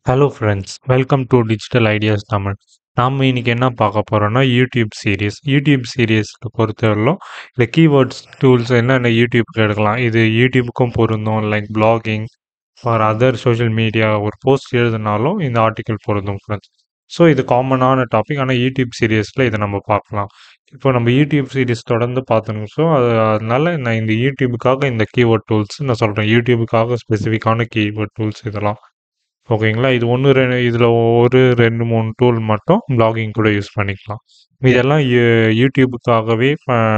hello friends welcome to digital ideas Tamil நாம் இன்னைக்கு என்ன பார்க்க போகிறோம்னா யூடியூப் சீரிஸ் யூடியூப் சீரியஸில் பொறுத்தவரையிலும் இந்த கீவேர்ட்ஸ் டூல்ஸ் என்னென்ன யூடியூப்க்கு எடுக்கலாம் இது யூடியூப்புக்கும் பொருந்தும் like blogging for other social media ஒரு போஸ்ட் எழுதுனாலும் இந்த ஆர்டிக்கல் பொருந்தும் ஃப்ரெண்ட்ஸ் ஸோ இது காமனான டாபிக் ஆனால் யூடியூப் சீரியஸில் இதை நம்ம பார்க்கலாம் இப்போ நம்ம யூடியூப் சீரிஸ் தொடர்ந்து பார்த்தோம் ஸோ அது அதனால நான் இந்த யூடியூபுக்காக இந்த கீவேர்ட் டூல்ஸ் நான் சொல்கிறேன் யூடியூபுக்காக ஸ்பெசிஃபிக்கான கீவேர்ட் டூல்ஸ் இதெல்லாம் ஓகேங்களா இது ஒன்று ரெண்டு இதில் ஒரு ரெண்டு மூணு டூல் மட்டும் பிளாகிங் கூட யூஸ் பண்ணிக்கலாம் இதெல்லாம் யூ- யூடியூபுக்காகவே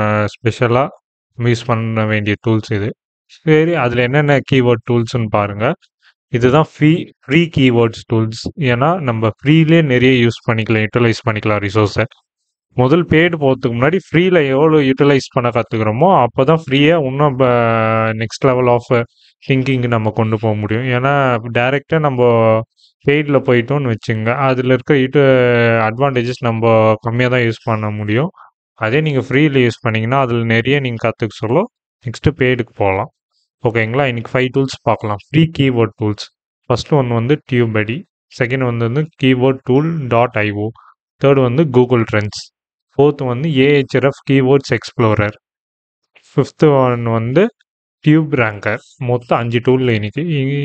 ஸ்பெஷலாக யூஸ் பண்ண வேண்டிய டூல்ஸ் இது சரி அதில் என்னென்ன கீவேர்ட் டூல்ஸ்னு பாருங்கள் இதுதான் ஃப்ரீ ஃப்ரீ கீவேர்ட்ஸ் டூல்ஸ் ஏன்னா நம்ம ஃப்ரீலே நிறைய யூஸ் பண்ணிக்கலாம் யூட்டிலைஸ் பண்ணிக்கலாம் ரிசோர்ஸை முதல் பேடு போகிறதுக்கு முன்னாடி ஃப்ரீயில் எவ்வளோ யூட்டிலைஸ் பண்ண கற்றுக்குறோமோ அப்போ தான் ஃப்ரீயாக இன்னும் நெக்ஸ்ட் லெவல் ஆஃப் திங்கிங் நம்ம கொண்டு போக முடியும் ஏன்னா டைரெக்டாக நம்ம பெய்டில் போயிட்டோம்னு வச்சுங்க அதில் இருக்க யூட்டு அட்வான்டேஜஸ் நம்ம கம்மியாக தான் யூஸ் பண்ண முடியும் அதே நீங்கள் ஃப்ரீயில் யூஸ் பண்ணீங்கன்னா அதில் நிறைய நீங்கள் கற்றுக்க சொல்ல நெக்ஸ்ட்டு பெய்டுக்கு போகலாம் ஓகேங்களா இன்னைக்கு ஃபைவ் டூல்ஸ் பார்க்கலாம் ஃப்ரீ கீவேர்ட் டூல்ஸ் ஃபர்ஸ்ட் ஒன்று வந்து டியூபடி செகண்ட் வந்து வந்து keyword tool dot IO third வந்து கூகுள் ட்ரெண்ட்ஸ் ஃபோர்த் வந்து AHF keywords explorer fifth one வந்து டியூப் ரேங்கர் மொத்தம் அஞ்சு டூலில் இன்னைக்கு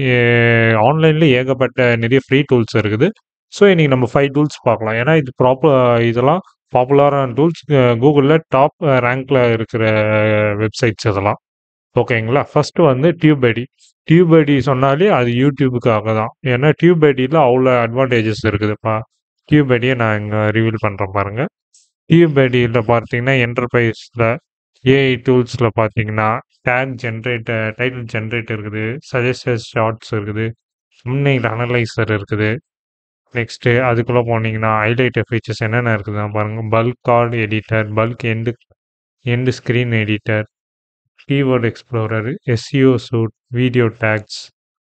ஆன்லைனில் ஏகப்பட்ட நிறைய ஃப்ரீ டூல்ஸ் இருக்குது ஸோ இன்னைக்கு நம்ம ஃபைவ் டூல்ஸ் பார்க்கலாம் ஏன்னா இது ப்ராப்பர் இதெல்லாம் பாப்புலரான டூல்ஸ் கூகுளில் டாப் ரேங்க்ல இருக்கிற வெப்சைட்ஸ் இதெல்லாம் ஓகேங்களா ஃபர்ஸ்ட் வந்து டியூபடி டியூபடி சொன்னாலே அது யூடியூபுக்காக தான் ஏன்னா டியூபடியில் அவ்வளோ அட்வான்டேஜஸ் இருக்குதுப்பா டியூபடியை நான் இங்கே ரிவீல் பண்ணுறேன் பாருங்க டியூபடியில் பார்த்தீங்கன்னா என்டர்பிரைஸில் ஏஐ டூல்ஸில் பார்த்தீங்கன்னா டேக் ஜென்ரேட்டர் டைட்டில் ஜென்ரேட்டர் இருக்குது சஜஸ்டட் ஷார்ட்ஸ் இருக்குது thumbnail அனலைசர் இருக்குது நெக்ஸ்ட்டு அதுக்குள்ளே போனீங்கன்னா ஹைலைட்டர் ஃபீச்சர்ஸ் என்னென்ன இருக்குதுன்னா பாருங்கள் bulk card editor bulk end end screen editor keyword explorer SEO suite video tags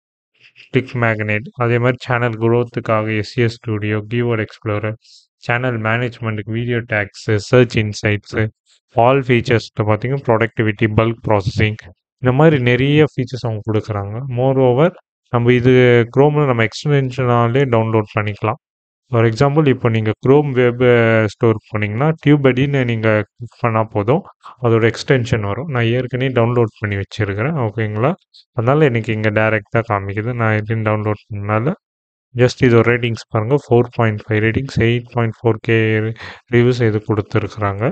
click magnet அதே மாதிரி சேனல் குரோத்துக்காக SEO studio keyword explorer channel மேனேஜ்மெண்ட்டுக்கு video tags search insights all ஃபீச்சர்ஸில் பார்த்தீங்கன்னா ப்ரொடக்டிவிட்டி பல்க் ப்ராசஸிங் இந்த மாதிரி நிறைய ஃபீச்சர்ஸ் அவங்க கொடுக்குறாங்க மோர் ஓவர் நம்ம இது க்ரோமில் நம்ம எக்ஸ்டென்ஷனாலே டவுன்லோட் பண்ணிக்கலாம் ஃபார் எக்ஸாம்பிள் இப்போ நீங்கள் க்ரோம் வெப் ஸ்டோர் போனீங்கன்னா டியூபடின்னு நீங்கள் கிளிக் பண்ணால் போதும் அதோட எக்ஸ்டென்ஷன் வரும் நான் ஏற்கனவே டவுன்லோட் பண்ணி வச்சுருக்கிறேன் ஓகேங்களா அதனால் எனக்கு இங்கே டைரெக்டாக காமிக்குது நான் எதுவும் டவுன்லோட் பண்ணனால ஜஸ்ட் இது ரேட்டிங்ஸ் பாருங்கள் four point five ratings eight point four K reviews இது கொடுத்துருக்குறாங்க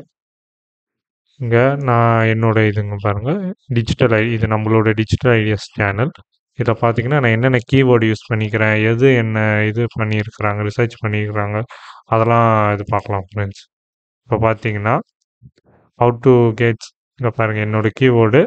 இங்கே நான் என்னோட இதுங்க பாருங்கள் டிஜிட்டல் ஐ இது நம்மளோட டிஜிட்டல் ஐடியாஸ் சேனல் இதை பார்த்தீங்கன்னா நான் என்னென்ன கீவேர்டு யூஸ் பண்ணிக்கிறேன் எது என்ன இது பண்ணியிருக்கிறாங்க ரிசர்ச் பண்ணியிருக்கிறாங்க அதெல்லாம் இது பார்க்கலாம் ஃப்ரெண்ட்ஸ் இப்போ பார்த்தீங்கன்னா ஹவு டு கெட்ஸ் இங்கே பாருங்கள் என்னோட கீவேர்டு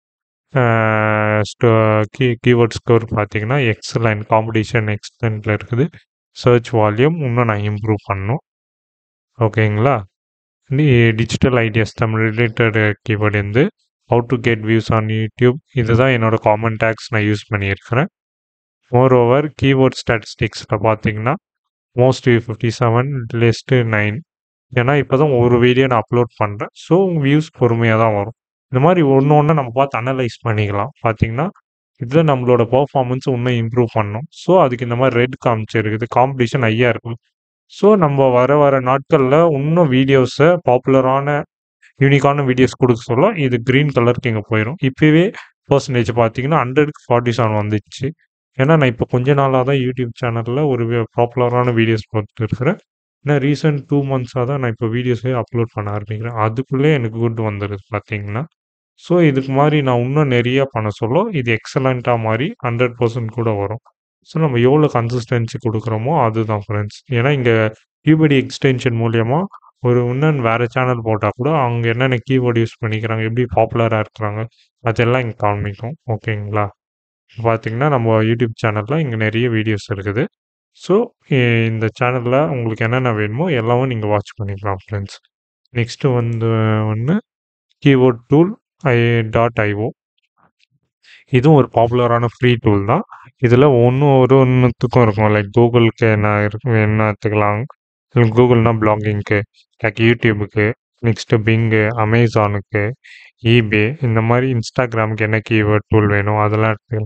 ஸ்டோ கீ கீவேர்ட் ஸ்கோர் பார்த்தீங்கன்னா எக்ஸலண்ட் காம்படிஷன் எக்ஸலண்ட்டில் இருக்குது சர்ச் வால்யூம் இன்னும் நான் இம்ப்ரூவ் பண்ணணும் ஓகேங்களா நீ digital ideas Tamil related keyword வந்து how to get views on YouTube இதுதான் என்னோட காமன் டேக்ஸ் நான் யூஸ் பண்ணியிருக்கிறேன் மோர் ஓவர் கீவேர்ட் ஸ்டாட்டிஸ்டிக்ஸில் பார்த்தீங்கன்னா most fifty seven list nine ஏன்னா இப்போ தான் ஒரு வீடியோ நான் அப்லோட் பண்ணுறேன் ஸோ வியூஸ் பொறுமையாக தான் வரும் இந்த மாதிரி ஒன்று ஒன்று நம்ம பார்த்து அனலைஸ் பண்ணிக்கலாம் பார்த்தீங்கன்னா இதில் நம்மளோட பர்ஃபார்மன்ஸ் இன்னும் இம்ப்ரூவ் பண்ணணும் ஸோ அதுக்கு இந்த மாதிரி ரெட் காமிச்சிருக்குது காம்படிஷன் ஐயா இருக்குது ஸோ நம்ம வர வர நாட்களில் இன்னும் வீடியோஸை பாப்புலரான யூனிக்கான வீடியோஸ் கொடுக்க சொல்ல இது க்ரீன் கலருக்கு இங்கே போயிடும் இப்போவே பர்சன்டேஜ் பார்த்தீங்கன்னா ஹண்ட்ரடுக்கு ஃபார்ட்டி செவன் வந்துச்சு ஏன்னா நான் இப்போ கொஞ்ச நாளாக தான் யூடியூப் சேனலில் ஒரு பாப்புலரான வீடியோஸ் பார்த்துட்டு இருக்கிறேன் ஏன்னா ரீசெண்ட் டூ மந்த்ஸாக தான் நான் இப்போ வீடியோஸே அப்லோட் பண்ண ஆரம்பிக்கிறேன் அதுக்குள்ளே எனக்கு குட் வந்துடுது பார்த்தீங்கன்னா ஸோ இதுக்கு மாதிரி நான் இன்னும் நிறைய பண்ண சொல்ல இது எக்ஸலண்ட்டாக மாதிரி ஹண்ட்ரட் பர்சன்ட் கூட வரும் ஸோ நம்ம எவ்வளோ கன்சிஸ்டன்சி கொடுக்குறோமோ அதுதான் ஃப்ரெண்ட்ஸ் ஏன்னா இங்கே டியூபடி எக்ஸ்டென்ஷன் மூலியமாக ஒரு இன்னும் வேறு சேனல் போட்டால் கூட அவங்க என்னென்ன கீவேர்டு யூஸ் பண்ணிக்கிறாங்க எப்படி பாப்புலராக இருக்கிறாங்க அதெல்லாம் இங்கே காமிக்கும் ஓகேங்களா பார்த்தீங்கன்னா நம்ம யூடியூப் சேனலில் இங்கே நிறைய வீடியோஸ் இருக்குது ஸோ இந்த சேனலில் உங்களுக்கு என்னென்ன வேணுமோ எல்லாமும் நீங்கள் வாட்ச் பண்ணிக்கலாம் ஃப்ரெண்ட்ஸ் நெக்ஸ்ட்டு வந்து ஒன்று keyboard tool I dot IO இதுவும் ஒரு பாப்புலரான ஃப்ரீ டூல் தான் இதில் ஒன்று ஒரு ஒன்றுத்துக்கும் இருக்கும் லைக் கூகுளுக்கு என்ன இருக்கு என்ன எடுத்துக்கலாம் கூகுள்னா பிளாகிங்க்கு லைக் யூடியூபுக்கு நெக்ஸ்ட்டு பிங்கு அமேசானுக்கு ஈபே இந்த மாதிரி இன்ஸ்டாகிராமுக்கு என்ன கீவேர்ட் டூல் வேணும் அதெல்லாம் எடுத்துக்கலாம்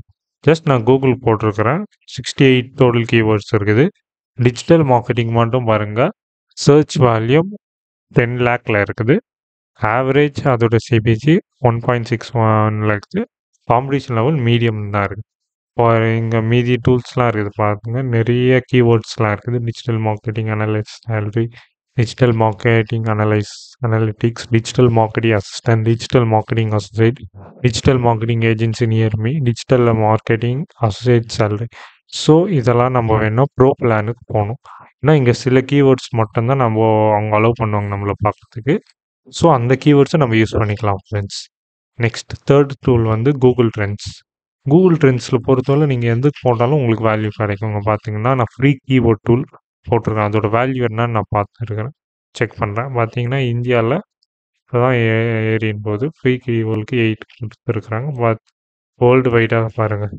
ஜஸ்ட் நான் கூகுள் போட்டிருக்கிறேன் சிக்ஸ்டி எயிட் டோட்டல் கீவேர்ட்ஸ் இருக்குது டிஜிட்டல் மார்க்கெட்டிங் மட்டும் பாருங்கள் சர்ச் வால்யூம் டென் லேக்கில் இருக்குது ஆவரேஜ் அதோட சிபிசி ஒன் பாயிண்ட் சிக்ஸ் ஒன்ல இருக்குது காம்படிஷன் லெவல் மீடியம் தான் இருக்குது இப்போ இங்கே மீதி டூல்ஸ்லாம் இருக்குது பாருங்க நிறைய கீவேர்ட்ஸ்லாம் இருக்குது digital marketing analyse salary digital marketing analyse analytics digital marketing assistant digital marketing associate digital marketing agency near me digital marketing associate salary so இதெல்லாம் நம்ம வேணும் ப்ரோ பிளானுக்கு போகணும் ஏன்னா இங்கே சில கீவேர்ட்ஸ் மட்டும்தான் நம்ம அவங்க அலோவ் பண்ணுவாங்க நம்மளை பார்க்கறதுக்கு ஸோ அந்த கீவேர்ட்ஸை நம்ம யூஸ் பண்ணிக்கலாம் ஃப்ரெண்ட்ஸ் நெக்ஸ்ட் தேர்ட் டூல் வந்து கூகுள் ட்ரெண்ட்ஸ் கூகுள் ட்ரெண்ட்ஸில் பொறுத்தவரை நீங்கள் எதுக்கு போட்டாலும் உங்களுக்கு வேல்யூ கிடைக்குங்க பார்த்தீங்கன்னா நான் ஃப்ரீ கீபோர்ட் டூல் போட்டிருக்கேன் அதோட வேல்யூ என்னன்னு நான் பார்த்துருக்கிறேன் செக் பண்ணுறேன் பார்த்தீங்கன்னா இந்தியாவில் இப்போ தான் ஏறியின் போது ஃப்ரீ கீபோர்டுக்கு எயிட் கொடுத்துருக்குறாங்க பட் வேர்ல்டு வைடாக பாருங்கள்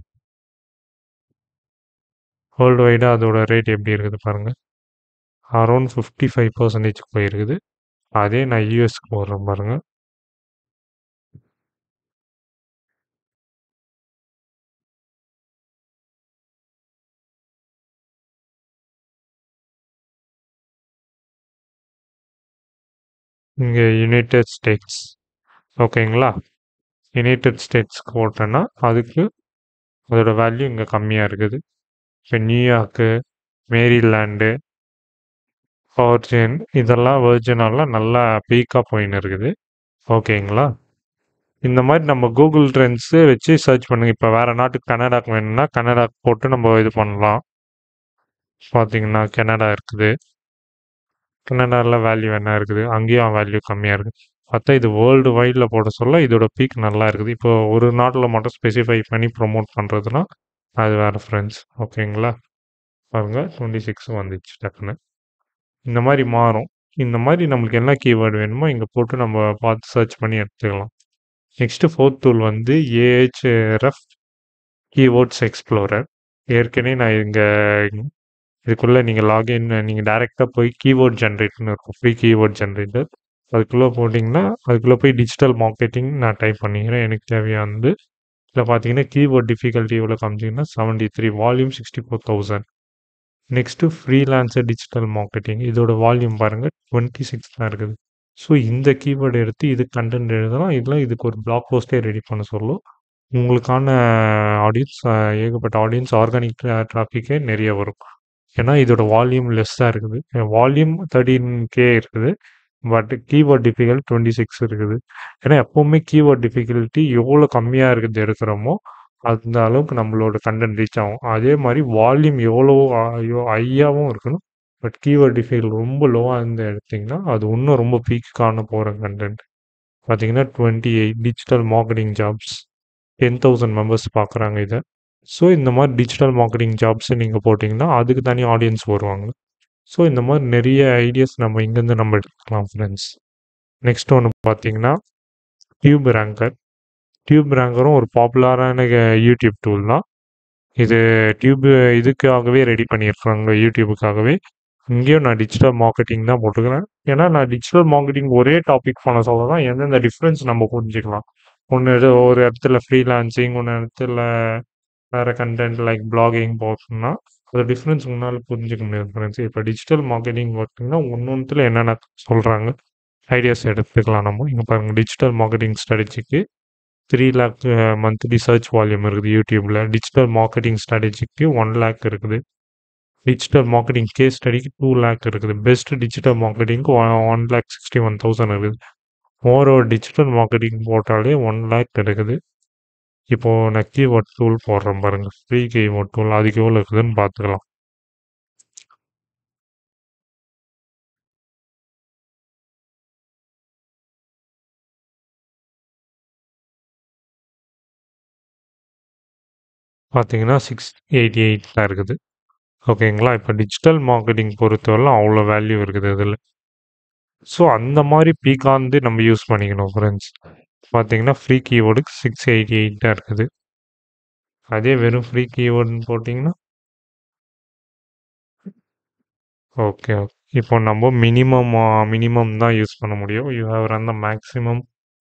வேர்ல்டு வைடாக அதோட ரேட் எப்படி இருக்குது பாருங்கள் அரௌண்ட் ஃபிஃப்டி ஃபைவ் பர்சன்டேஜ் போயிருக்குது அதே நான் யூஎஸ்க்கு போடுறேன் பாருங்கள் இங்கே யுனைடெட் ஸ்டேட்ஸ் ஓகேங்களா யுனைடெட் ஸ்டேட்ஸ்க்கு போட்டேன்னா அதுக்கு அதோட வேல்யூ இங்கே கம்மியாக இருக்குது இப்போ நியூயார்க்கு மேரிலேண்டு வர்ஜின் இதெல்லாம் வர்ஜினெல்லாம் நல்லா பீக்காக போயின்னு இருக்குது ஓகேங்களா இந்த மாதிரி நம்ம கூகுள் ட்ரெண்ட்ஸு வச்சு சர்ச் பண்ணுங்க இப்போ வேறு நாட்டுக்கு கனடாக்கு வேணும்னா கனடாக்கு போட்டு நம்ம இது பண்ணலாம் பார்த்தீங்கன்னா கனடா இருக்குது கனடாவில் வேல்யூ என்ன இருக்குது அங்கேயும் வேல்யூ கம்மியாக இருக்குது பார்த்தா இது வேர்ல்டு வைடில் போட சொல்ல இதோட பீக் நல்லா இருக்குது இப்போ ஒரு நாட்டில் மட்டும் ஸ்பெசிஃபை பண்ணி ப்ரொமோட் பண்ணுறதுனா அது வேறு ஃப்ரெண்ட்ஸ் ஓகேங்களா பாருங்கள் டுவெண்ட்டி சிக்ஸ் வந்துச்சு டக்குன்னு இந்த மாதிரி மாறும் இந்த மாதிரி நம்மளுக்கு என்ன கீவேர்டு வேணுமோ இங்கே போட்டு நம்ம பார்த்து சர்ச் பண்ணி எடுத்துக்கலாம் நெக்ஸ்ட்டு ஃபோர்த் டூல் வந்து ஏஹெச்எஃப் கீவேர்ட்ஸ் எக்ஸ்ப்ளோரர் ஏற்கனவே நான் இங்கே இதுக்குள்ளே நீங்கள் லாகின் நீங்கள் டேரெக்டாக போய் கீவேர்ட் ஜென்ரேட்னு இருக்கும் ஃப்ரீ கீவேர்ட் ஜென்ரேட்டர் அதுக்குள்ளே போட்டிங்கன்னா அதுக்குள்ளே போய் டிஜிட்டல் மார்க்கெட்டிங் நான் டைப் பண்ணிக்கிறேன் எனக்கு தேவையானது இதில் பார்த்தீங்கன்னா கீவேர்ட் டிஃபிகல்ட்டி எவ்வளோ காமிச்சிங்கன்னா seventy three volume sixty four thousand next freelancer digital marketing இதோட வால்யூம் பாருங்கள் டுவெண்ட்டி சிக்ஸ் தான் இருக்குது ஸோ இந்த கீவேர்டு எடுத்து இது கண்டென்ட் எழுதலாம் இதில் இதுக்கு ஒரு பிளாக் போஸ்ட்டே ரெடி பண்ண சொல்லும் உங்களுக்கான ஆடியன்ஸ் ஏகப்பட்ட ஆடியன்ஸ் ஆர்கானிக் டிராஃபிக்கே நிறைய வரும் ஏன்னா இதோட வால்யூம் லெஸ்ஸாக இருக்குது வால்யூம் தேர்ட்டீன் கே இருக்குது but keyword difficult twenty six இருக்குது ஏன்னா எப்போவுமே கீவேர்ட் டிஃபிகல்ட்டி எவ்வளோ கம்மியாக இருக்குது எடுக்கிறோமோ அந்த அளவுக்கு நம்மளோட கண்டென்ட் ரீச் ஆகும் அதே மாதிரி வால்யூம் எவ்வளோ ஐயோ ஹையாகவும் இருக்கணும் பட் கீவேர்ட் டிஃபிகல்ட் ரொம்ப லோவாக இருந்து எடுத்திங்கன்னா அது இன்னும் ரொம்ப பீக்கான போகிற கண்டென்ட் பார்த்தீங்கன்னா twenty eight digital marketing jobs ten thousand members பார்க்குறாங்க இதை ஸோ இந்த மாதிரி டிஜிட்டல் மார்க்கெட்டிங் ஜாப்ஸ் நீங்கள் போட்டிங்கன்னா அதுக்கு தனி ஆடியன்ஸ் வருவாங்க ஸோ இந்த மாதிரி நிறைய ஐடியாஸ் நம்ம இங்கேருந்து நம்ம எடுத்துக்கலாம் ஃப்ரெண்ட்ஸ் நெக்ஸ்ட் ஒன்று பார்த்தீங்கன்னா டியூப் ரேங்கர் டியூப் ரேங்கரும் ஒரு பாப்புலரான யூடியூப் டூல் தான் இது டியூப் இதுக்காகவே ரெடி பண்ணியிருக்காங்க யூடியூபுக்காகவே இங்கேயும் நான் டிஜிட்டல் மார்க்கெட்டிங் தான் போட்டுக்கிறேன் ஏன்னா நான் டிஜிட்டல் மார்க்கெட்டிங் ஒரே டாபிக் பண்ண சொல்ல தான் எந்தெந்த டிஃப்ரென்ஸ் நம்ம புரிஞ்சுக்கலாம் ஒன்று ஒரு இடத்துல ஃப்ரீலான்சிங் ஒன்று இடத்துல வேறு கண்டென்ட் லைக் பிளாகிங் போட்டோம்னா அது டிஃப்ரென்ஸ் முன்னால் புரிஞ்சுக்க முடியாது ஃப்ரெண்ட்ஸ் இப்போ டிஜிட்டல் மார்க்கெட்டிங் பார்த்தீங்கன்னா ஒன்று ஒன்றுத்துல என்னென்ன சொல்கிறாங்க ஐடியாஸ் எடுத்துக்கலாம் நம்ம இங்கே பாருங்கள் டிஜிட்டல் மார்க்கெட்டிங் ஸ்ட்ராட்டஜிக்கு three lakh monthly search volume இருக்குது யூடியூப்பில் டிஜிட்டல் மார்க்கெட்டிங் ஸ்ட்ராட்டஜிக்கு ஒன் லேக் இருக்குது டிஜிட்டல் மார்க்கெட்டிங் கேஸ் ஸ்டடிக்கு டூ லேக் இருக்குது பெஸ்ட் டிஜிட்டல் மார்க்கெட்டிங்க்கு one lakh sixty one thousand இருக்குது ஓவரோவர் டிஜிட்டல் மார்க்கெட்டிங் போட்டாலே ஒன் லேக் இருக்குது இப்போது நான் கீவேர்ட் டூல் போடுறேன் பாருங்கள் ஃப்ரீ கீவேர்ட் டூல் அதுக்கு எவ்வளோ இருக்குதுன்னு பார்த்துக்கலாம் பார்த்தீங்கன்னா சிக்ஸ் எயிட்டி எயிட் தான் இருக்குது ஓகேங்களா இப்போ டிஜிட்டல் மார்க்கெட்டிங் பொறுத்தவரை அவ்வளோ வேல்யூ இருக்குது இதில் ஸோ அந்த மாதிரி பீக்காந்து நம்ம யூஸ் பண்ணிக்கணும் ஃப்ரெண்ட்ஸ் பார்த்தீங்கன்னா ஃப்ரீ கீவேர்டுக்கு சிக்ஸ் எயிட்டி எயிட் தான் இருக்குது அதே வெறும் ஃப்ரீ கீவேர்டுன்னு போட்டிங்கன்னா ஓகே ஓகே இப்போ நம்ம மினிமம் மினிமம் தான் யூஸ் பண்ண முடியும் you have run the maximum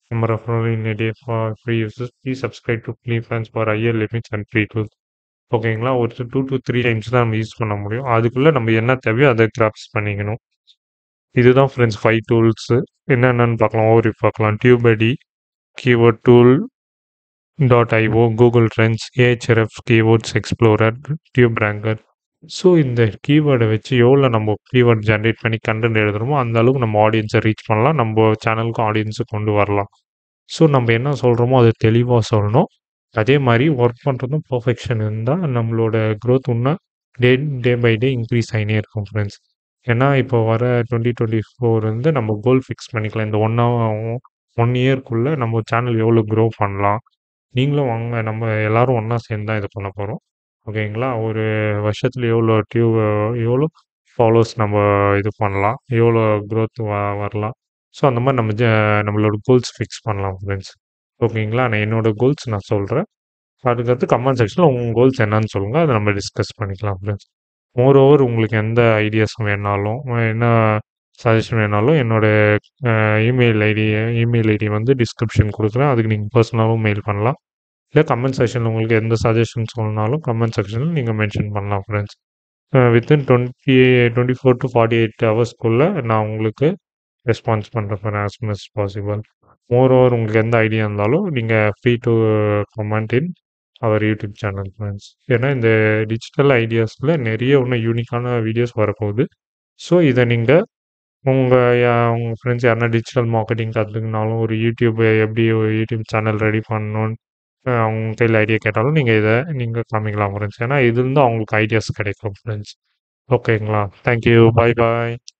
நம்ம referral in day for free users please subscribe to plea fans for your limits and free tools ஓகேங்களா ஒரு டூ டு த்ரீ டைம்ஸ் தான் நம்ம யூஸ் பண்ண முடியும் அதுக்குள்ளே நம்ம என்ன தேவையோ அதை கிராப்ஸ் பண்ணிக்கணும் இதுதான் ஃப்ரெண்ட்ஸ் ஃபைவ் டூல்ஸு என்னென்னு பார்க்கலாம் ஓவரி பார்க்கலாம் TubeBuddy keyword tool dot IO Google trends AHF keywords explorer tube ranker so இந்த கீவேர்டை வச்சு எவ்வளோ நம்ம கீவேர்ட் ஜென்ரேட் பண்ணி கண்டென்ட் எழுதுறோமோ அந்த அளவுக்கு நம்ம ஆடியன்ஸை ரீச் பண்ணலாம் நம்ம சேனலுக்கும் ஆடியன்ஸை கொண்டு வரலாம் ஸோ நம்ம என்ன சொல்கிறோமோ அதை தெளிவாக சொல்லணும் அதே மாதிரி ஒர்க் பண்ணுறதும் பர்ஃபெக்ஷன் இருந்தால் நம்மளோட க்ரோத் இன்னும் டே டே பை டே இன்க்ரீஸ் ஆகினே இருக்கும் ஃப்ரெண்ட்ஸ் ஏன்னா இப்போ வர டுவெண்ட்டி டுவெண்ட்டி ஃபோர் வந்து நம்ம கோல் ஃபிக்ஸ் பண்ணிக்கலாம் இந்த ஒன் ஒன் இயர்க்குள்ளே நம்ம சேனல் எவ்வளோ க்ரோ பண்ணலாம் நீங்களும் வாங்க நம்ம எல்லாரும் ஒன்றா சேர்ந்து தான் இது பண்ண போகிறோம் ஓகேங்களா ஒரு வருஷத்தில் எவ்வளோ டியூ எவ்வளோ ஃபாலோவர்ஸ் நம்ம இது பண்ணலாம் எவ்வளோ க்ரோத் வ வரலாம் ஸோ அந்த மாதிரி நம்ம ஜ நம்மளோட கோல்ஸ் ஃபிக்ஸ் பண்ணலாம் ஃப்ரெண்ட்ஸ் ஓகேங்களா நான் என்னோட கோல்ஸ் நான் சொல்கிறேன் அதுக்கடுத்து கமெண்ட் செக்ஷனில் உங்கள் கோல்ஸ் என்னன்னு சொல்லுங்கள் அதை நம்ம டிஸ்கஸ் பண்ணிக்கலாம் ஃப்ரெண்ட்ஸ் மோர் ஓவர் உங்களுக்கு எந்த ஐடியாஸ் வேணாலும் என்ன சஜஷன் வேணாலும் என்னோட இமெயில் ஐடி இமெயில் ஐடி வந்து டிஸ்கிரிப்ஷன் கொடுக்குறேன் அதுக்கு நீங்கள் பர்சனலாகவும் மெயில் பண்ணலாம் இல்லை கமெண்ட் செக்ஷனில் உங்களுக்கு எந்த சஜஷன் சொல்லணுனாலும் கமெண்ட் செக்ஷனில் நீங்கள் மென்ஷன் பண்ணலாம் friends within twenty twenty four to forty eight ஹவர்ஸ்க்குள்ளே நான் உங்களுக்கு ரெஸ்பான்ஸ் பண்ணுறேன் as much possible moreover உங்களுக்கு எந்த ஐடியா இருந்தாலும் நீங்கள் free to comment in our YouTube channel friends ஏன்னா இந்த டிஜிட்டல் ஐடியாஸில் நிறைய இன்னும் யூனிக்கான வீடியோஸ் வரப்போகுது ஸோ இதை நீங்கள் உங்கள் உங்கள் ஃப்ரெண்ட்ஸ் யாருனா டிஜிட்டல் மார்க்கெட்டிங் கற்றுக்கினாலும் ஒரு யூடியூப் எப்படி ஒரு யூடியூப் சேனல் ரெடி பண்ணணும்னு அவங்க கையில் ஐடியா கேட்டாலும் நீங்கள் இதை நீங்கள் காமிக்கலாம் ஃப்ரெண்ட்ஸ் ஏன்னா இதுலேருந்து அவங்களுக்கு ஐடியாஸ் கிடைக்கும் ஃப்ரெண்ட்ஸ் ஓகேங்களா தேங்க்யூ பாய் பாய்